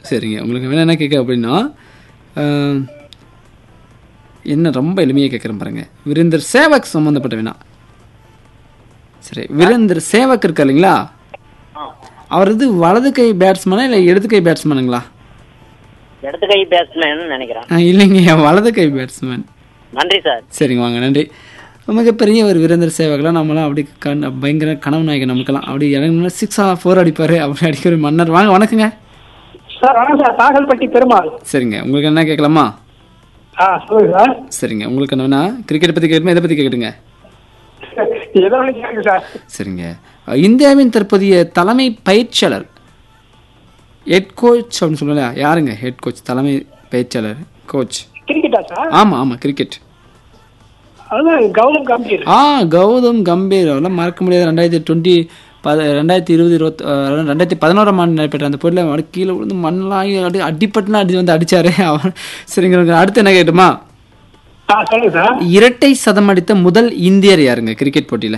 சரிங்க உங்களுக்கு வேணா என்ன கேட்க அப்படின்னா அஹ், என்ன ரொம்ப எளிமையாக கேட்குறேன் பாருங்க விருந்தர் சேவக் சம்மந்தப்பட்ட வேணா சரி விருந்தர் சேவக் இருக்கா இல்லைங்களா அவர் இது வலது கை பேட்ஸ்மேனா இல்லை இடது கை பேட்ஸ்மேனுங்களா இடது கை பேட்ஸ்மேன் நினைக்கிறேன் ஆ, இல்லைங்க வலது கை பேட்ஸ்மேன் நன்றி சார் சரிங்க வாங்க நன்றி மிகப்பெரிய ஒரு வீரேந்திர சேவகெல்லாம் நம்மளாம் அப்படி கண் பயங்கர கனவு நாயகன் நமக்கெல்லாம் அப்படி இறங்கினா சிக்ஸா ஃபோர் அடிப்பார் அப்படி அடிக்கிற மன்னர் வாங்க வணக்கங்க சார் வணக்கம் சார் தாகல்பட்டி பெருமாள் சரிங்க உங்களுக்கு என்ன கேட்கலாமா ஆ சொல்லுங்க சார் சரிங்க உங்களுக்கு என்னன்னா கிரிக்கெட் பற்றி கேட்கணுமா எதை பற்றி கேட்குறீங்க எதை வேணும் கேளுங்க சார் சரிங்க இந்தியாவின் தற்போதைய தலைமை பயிற்சியாளர் ஹெட் கோச் அப்படின்னு சொல்லல யாருங்க ஹெட் கோச் தலைமை பயிற்சியாளர் கோச் கிரிக்கெட்டா சார் ஆமாம் ஆமாம் கிரிக்கெட் அதுதான் கௌதம் கம்பீர் ஆ கௌதம் கம்பீர் அதெல்லாம் மறக்க முடியாது ரெண்டாயிரத்தி டுவெண்ட்டி பத ரெண்டாயிரத்தி இருபது இருபத்தி அஹ், ரெண்டாயிரத்தி பதினோராம் ஆண்டு நடைபெற்ற அந்த போட்டியில் அவர் கீழே விழுந்து மண்ணெல்லாம் அடி அடிப்பட்டுலாம் அடி வந்து அடிச்சாரு அவர் சரிங்க உங்களுக்கு அடுத்து என்ன கேட்டுமா ஆ சொல்லுங்க சார் இரட்டை சதம் அடித்த முதல் இந்தியர் யாருங்க கிரிக்கெட் போட்டியில்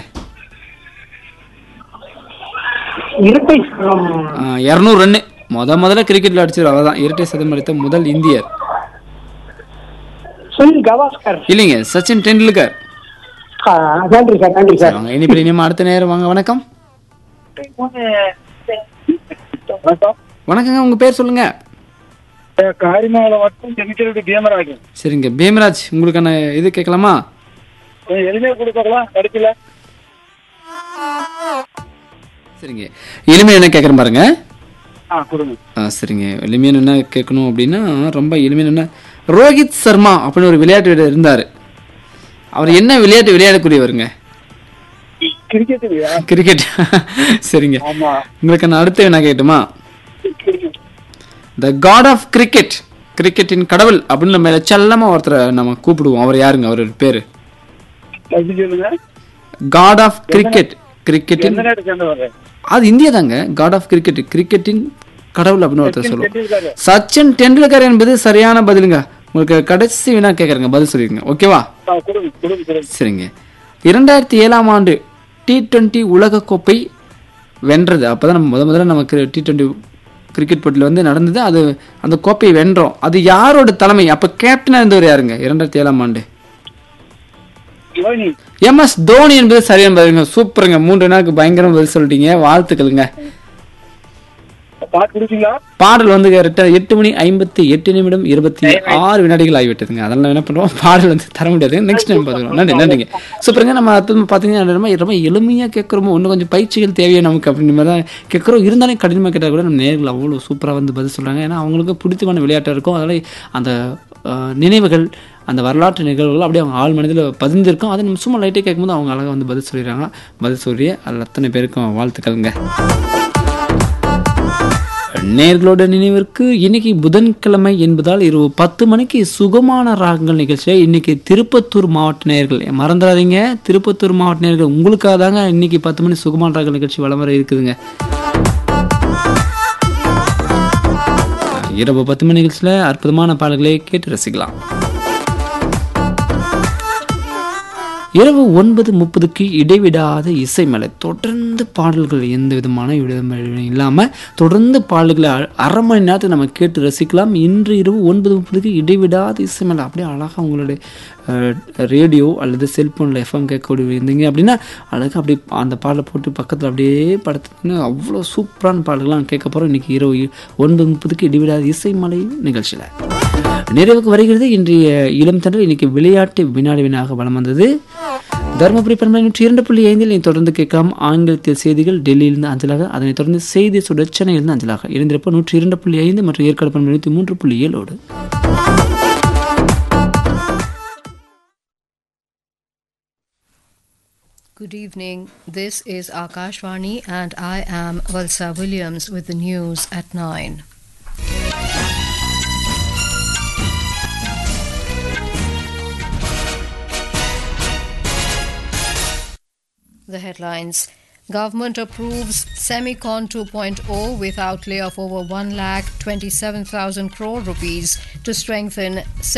இரட்டை சதம். இரநூறு ரன்னு முத முதல்ல கிரிக்கெட்டில் அடிச்சது அவர் தான் இரட்டை சதம் அடித்த முதல் இந்தியர் சுனில் கவாஸ்கர் இல்லைங்க சச்சின் டெண்டுல்கர் ஆ, நன்றி சார் நன்றி சார் வாங்க இனிப்படி இனிமே அடுத்த நேரம் வாங்க வணக்கம் வணக்கங்க உங்க பேர் சொல்லுங்க காரிமாவில் மட்டும் ஜெனிக்கிறது கேமராகும் சரிங்க பீமராஜ் உங்களுக்கான இது கேட்கலாமா கொஞ்சம் எளிமையாக கொடுக்கலாம் கிடைக்கல சரிங்க எளிமையாக என்ன கேட்குறேன் பாருங்க ஆ கொடுங்க ஆ சரிங்க எளிமையான என்ன கேட்கணும் அப்படின்னா ரொம்ப எளிமையான என்ன ரோஹித் சர்மா அப்படின்னு ஒரு விளையாட்டு வீரர் இருந்தார் அவர் என்ன விளையாட்டு விளையாடக்கூடியவருங்க கிரிக்கெட் இல்லையா கிரிக்கெட் சரிங்க ஆமா உங்களுக்கு நான் அடுத்து என்ன கேட்டுமா த காட் ஆஃப் கிரிக்கெட் கிரிக்கெட்டின் கடவுள் அப்படின்னு நம்ம செல்லமா ஒருத்தரை நம்ம கூப்பிடுவோம் அவர் யாருங்க அவர் பேரு எப்படி சொல்லுங்க காட் ஆஃப் கிரிக்கெட் கிரிக்கெட்டின் எந்த நாட்டு சேர்ந்தவர் அது இந்தியா தாங்க காட் ஆஃப் கிரிக்கெட் கிரிக்கெட்டின் கடவுள் அப்படின்னு ஒருத்தர் சொல்லுவோம் டெண்டுல்கர் சச்சின் டெண்டுல்கர் என்பது சரியான பதிலுங்க உங்களுக்கு கடைசி வினா கேட்குறேங்க பதில் சொல்லிருங்க ஓகேவா ஆ கொடுங்க கொடுங்க கொடுங்க சரிங்க இரண்டாயிரத்தி ஏழாம் ஆண்டு டி டுவெண்ட்டி உலகக்கோப்பை வென்றது அப்போ தான் நம்ம முத முதல்ல நமக்கு டி டுவெண்ட்டி கிரிக்கெட் போட்டியில் வந்து நடந்தது அது அந்த கோப்பையை வென்றோம் அது யாரோட தலைமை அப்போ கேப்டனாக இருந்தவர் யாருங்க இரண்டாயிரத்தி ஏழாம் ஆண்டு யோனி எம்எஸ் தோனி என்பது சரியான பதிலுங்க சூப்பருங்க மூன்று நாளுக்கு பயங்கரமா பதில் சொல்லிட்டீங்க வாழ்த்துக்களுங்க பாட்டு கொடுத்தீங்களா பாடல் வந்து கரெக்டாக எட்டு மணி ஐம்பத்தி எட்டு நிமிடம் இருபத்தி ஆறு வினாடிகள் ஆகிவிட்டதுங்க அதெல்லாம் என்ன பண்ணுறோம் பாடல் வந்து தர முடியாது நெக்ஸ்ட் டைம் பார்த்துக்கலாம் நன்றி நன்றிங்க சூப்பருங்க நம்ம அற்புதமாக பார்த்தீங்கன்னா ரொம்ப ரொம்ப எளிமையாக கேட்குறோமோ இன்னும் கொஞ்சம் பயிற்சிகள் தேவையா நமக்கு அப்படின்ற மாதிரி தான் கேட்குறோம் இருந்தாலும் கடினமாக கேட்டால் கூட நம்ம நேரில் அவ்வளோ சூப்பராக வந்து பதில் சொல்கிறாங்க ஏன்னா அவங்களுக்கு பிடித்தமான விளையாட்டாக இருக்கும் அதனால் அந்த அஹ், நினைவுகள் அந்த வரலாற்று நிகழ்வுகள் அப்படியே அவங்க ஆள் மனதில் பதிஞ்சிருக்கும் அதை நம்ம சும்மா லைட்டாக கேட்கும்போது அவங்க அழகாக வந்து பதில் சொல்லிடுறாங்க பதில் சொல்லிய அதில் அத்தனை பேருக்கும் வாழ்த்துக்கள்ங்க நேர்களோட நினைவிற்கு இன்னைக்கு புதன்கிழமை என்பதால் இரவு பத்து மணிக்கு சுகமான ராகங்கள் நிகழ்ச்சியை இன்னைக்கு திருப்பத்தூர் மாவட்ட நேயர்கள் மறந்துடாதீங்க திருப்பத்தூர் மாவட்ட நேயர்கள் உங்களுக்காக தாங்க இன்னைக்கு பத்து மணி சுகமான ராகங்கள் நிகழ்ச்சி வலம் வர இருக்குதுங்க இரவு பத்து மணி நிகழ்ச்சியில் அற்புதமான பாடல்களை கேட்டு ரசிக்கலாம் இரவு ஒன்பது முப்பதுக்கு இடைவிடாத இசைமலை தொடர்ந்து பாடல்கள் எந்த விதமான இடைவெளியும் இல்லாமல் தொடர்ந்து பாடல்களை அ- அரை மணி நேரத்துக்கு நம்ம கேட்டு ரசிக்கலாம் இன்று இரவு ஒன்பது முப்பதுக்கு இடைவிடாத இசைமலை அப்படியே அழகாக உங்களுடைய அஹ், ரேடியோ அல்லது செல்ஃபோனில் எஃப்எம் கேட்கக்கூடிய இருந்தீங்க அப்படின்னா அழகாக அப்படியே அந்த பாடலை போட்டு பக்கத்தில் அப்படியே படுத்துன்னு அவ்வளோ சூப்பரான பாடல்கள்லாம் கேட்க போகிறோம் இன்றைக்கி இரவு ஒன்பது முப்பதுக்கு இடைவிடாத இசைமலை நிகழ்ச்சியில் நிறைவுக்கு வருகிறது இன்றைய இளம் தண்டல் இன்னைக்கு விளையாட்டு வினாடி வினாக வலம் வந்தது தருமபுரி பண்பலை நூற்றி இரண்டு புள்ளி ஐந்தில் நீ தொடர்ந்து கேட்கலாம் ஆங்கிலத்தில் செய்திகள் டெல்லியிலிருந்து அஞ்சலாக அதனைத் தொடர்ந்து செய்தி சுடர் சென்னையிலிருந்து அஞ்சலாக இருந்திருப்ப நூற்றி இரண்டு புள்ளி ஐந்து மற்றும் ஏற்காடு பண்பலை நூற்றி மூன்று புள்ளி ஏழோடு Good evening. This is Akashvani, and I am Valsa Williams with the news at 9. The headlines Government approves Semicon 2.0 with outlay of over 1 lakh 27,000 crore rupees to strengthen